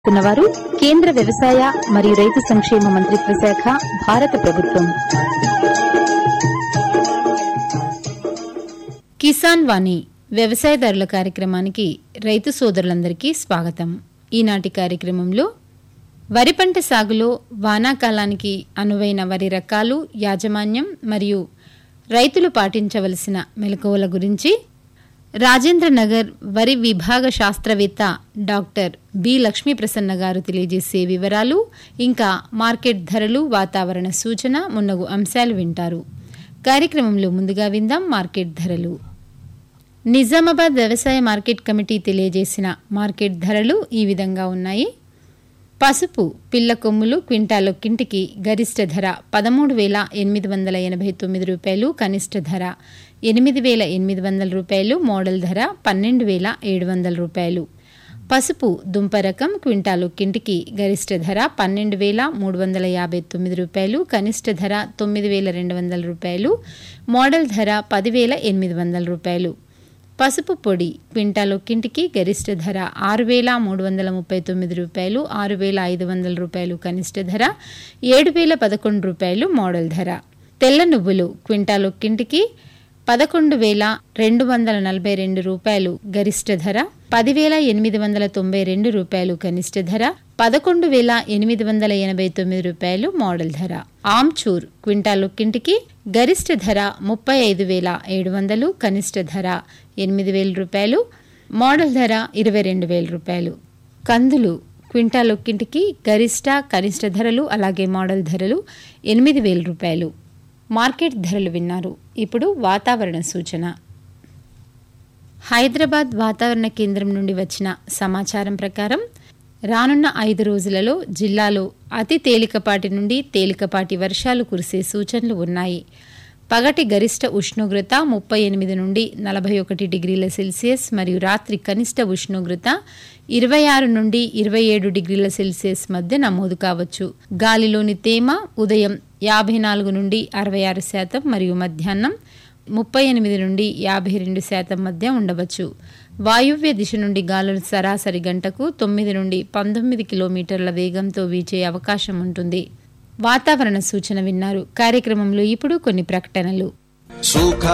ఉన్నవారు కేంద్ర వ్యవసాయ మరియు రైతు సంక్షేమ మంత్రిత్వ శాఖ భారత ప్రభుత్వం కిసాన్ వాణి వ్యవసాయదారుల కార్యక్రమానికి రైతు సోదరులందరికీ స్వాగతం ఈనాటి కార్యక్రమంలో వరి పంట సాగులో వానాకాలానికి అనువైన వరి రకాలు యాజమాన్యం మరియు రైతులు పాటించవలసిన మెలకువల గురించి రాజేంద్ర నగర్ వరి విభాగ శాస్త్రవేత్త డాక్టర్ బి లక్ష్మీ ప్రసన్న గారు తెలియజేసే వివరాలు ఇంకా మార్కెట్ ధరలు వాతావరణ సూచన మున్నగు అంశాలు వింటారు కార్యక్రమంలో ముందుగా విందాం మార్కెట్ ధరలు నిజామాబాద్ వ్యవసాయ మార్కెట్ కమిటీ తెలియజేసిన మార్కెట్ ధరలు ఈ విధంగా ఉన్నాయి పసుపు పిల్ల కొమ్ములు క్వింటాలొక్కింటికి గరిష్ట ధర పదమూడు వేల ఎనిమిది వందల ఎనభై తొమ్మిది రూపాయలు కనిష్ట ధర ఎనిమిది వేల ఎనిమిది వందల రూపాయలు మోడల్ ధర పన్నెండు వేల ఏడు వందల రూపాయలు పసుపు దుంప రకం క్వింటాలొక్కింటికి గరిష్ట ధర పన్నెండు వేల మూడు వందల యాభై తొమ్మిది రూపాయలు కనిష్ట ధర తొమ్మిది వేల రెండు వందల రూపాయలు మోడల్ ధర పదివేల ఎనిమిది వందల రూపాయలు పసుపు పొడి క్వింటాలొక్కింటికి గరిష్ట ధర ఆరు వేల మూడు వందల ముప్పై తొమ్మిది రూపాయలు ఆరు వేల ఐదు వందల రూపాయలు కనిష్ట ధర ఏడు వేల పదకొండు రూపాయలు మోడల్ ధర తెల్ల నువ్వులు క్వింటాలొక్కింటికి పదకొండు వేల రెండు వందల నలభై రెండు రూపాయలు గరిష్ట ధర పదివేల ఎనిమిది వందల తొంభై రెండు రూపాయలు కనిష్ట ధర పదకొండు వేల ఎనిమిది వందల ఎనభై తొమ్మిది రూపాయలు మోడల్ ధర ఆమ్చూర్ క్వింటాలొక్కింటికి గరిష్ట ధర ముప్పై ఐదు వేల ఏడు వందలు కనిష్ట ధర ఎనిమిది వేల రూపాయలు మోడల్ ధర ఇరవై రెండు వేల రూపాయలు కందులు క్వింటాలొక్కింటికి గరిష్ట కనిష్ట ధరలు అలాగే మోడల్ ధరలు ఎనిమిది వేల రూపాయలు మార్కెట్ ధరలు విన్నారు ఇప్పుడు వాతావరణ సూచన హైదరాబాద్ వాతావరణ కేంద్రం నుండి వచ్చిన సమాచారం ప్రకారం రానున్న ఐదు రోజులలో జిల్లాలో అతి తేలికపాటి నుండి తేలికపాటి వర్షాలు కురిసే సూచనలు ఉన్నాయి పగటి గరిష్ట ఉష్ణోగ్రత ముప్పై ఎనిమిది నుండి నలభై ఒకటి డిగ్రీల సెల్సియస్ మరియు రాత్రి కనిష్ట ఉష్ణోగ్రత ఇరవై ఆరు నుండి ఇరవై ఏడు డిగ్రీల సెల్సియస్ మధ్య నమోదు కావచ్చు గాలిలోని తేమ ఉదయం యాభై నాలుగు నుండి అరవై ఆరు శాతం మరియు మధ్యాహ్నం ముప్పై ఎనిమిది నుండి యాభై రెండు శాతం మధ్య ఉండవచ్చు వాయువ్య దిశ నుండి గాలులు సరాసరి గంటకు తొమ్మిది నుండి పంతొమ్మిది కిలోమీటర్ల వేగంతో వీచే అవకాశం ఉంటుంది వాతావరణ సూచన విన్నారు కార్యక్రమంలో ఇప్పుడు కొన్ని ప్రకటనలు సుఖ